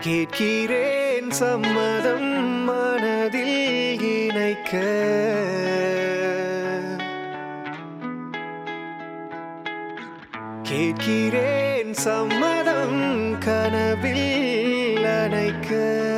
கேட்கிறேன் சம்மதம் மனதில் இணைக்க கேட்கிறேன் சம்மதம் கனவில் அணைக்க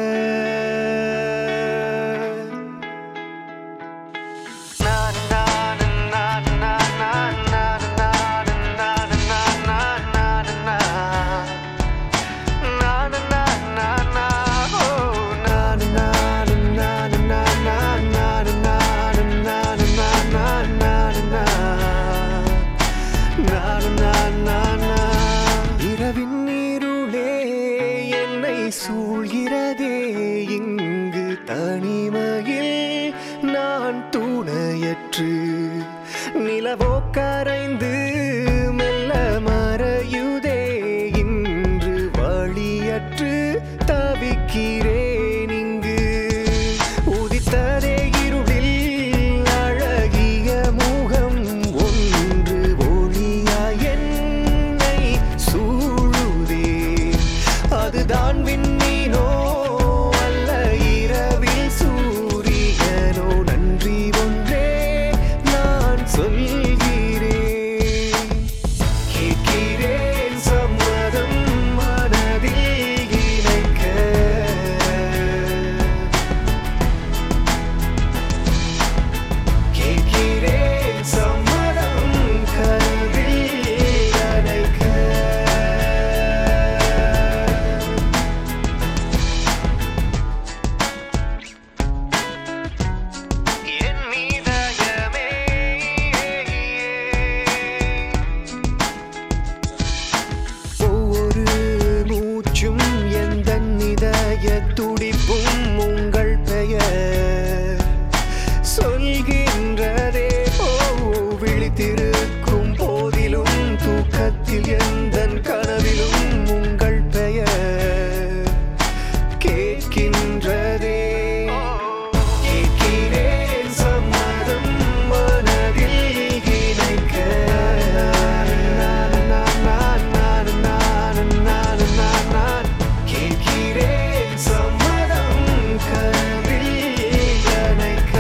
இரவின் நீருளே என்னை சூழ்கிறதே இங்கு தனிமையில் நான் துணையற்று நிலவோ கரைந்து மெல்ல மறையுதே இன்று வழியற்று தவிக்கிறேன் இங்கு உதித்ததே இருளில் அழகிய முகம் ஒன்று ஒளியாய் என்னை சூழுதே அதுதான் விண்மீனோ அல்ல இரவில் சூரியனோ நன்றி ஒன்றே நான் சொல்கிறேன் கேட்கிறேன் சம்மதம் மனதில் இணைக்க கேட்கிறேன் சம்மதம் கருவில் அணைக்க என் மீதயமே ஒவ்வொரு மூச்சும் எந்த இதய துடிப்பும் உங்கள் பெயர் சொல்கின்றதே ஓ விழித்திருக்கும் போதிலும் தூக்கத்தில் எந்த கனவிலும் உங்கள் பெயர் கேட்கின்றதே கேட்கிறேன் சம்மதம் மனதில் இணைக்க கேட்கிறேன் சம்மதம் கனவில் அணைக்க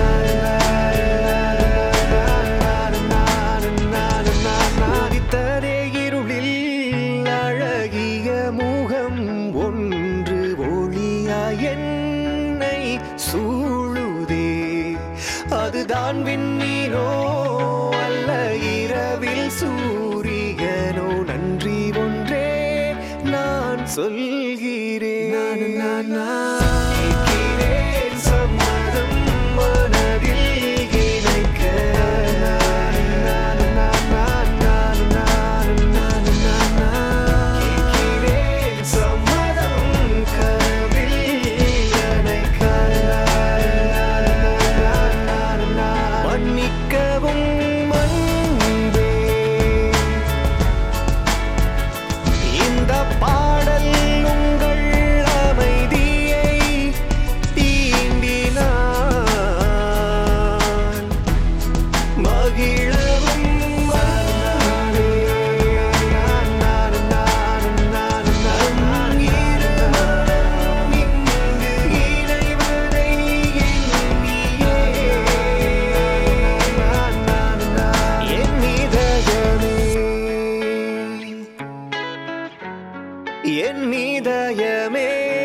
உதித்ததே இருளில் அழகிய முகம் ஒன்று ஒளியாய் என்னை சூழுதே அதுதான் விண்ணீரோ அல்ல இரவில் சூரியனோ நன்றி ஒன்றே நான் சொல்கிறேன் கேட்கிறேன் சம்மதம் மனதில் இணைக்க கேட்கிறேன் சம்மதம் கனவில் அணைக்க மன்னிக்கவும் அன்பே இந்த பாடல் உங்கள் அமைதியை தீண்டினான் மகிழவும் அன்பே. நம் இருமனம் இங்கு இணைவதை எண்ணியே. என் இதயமே என் இதயமே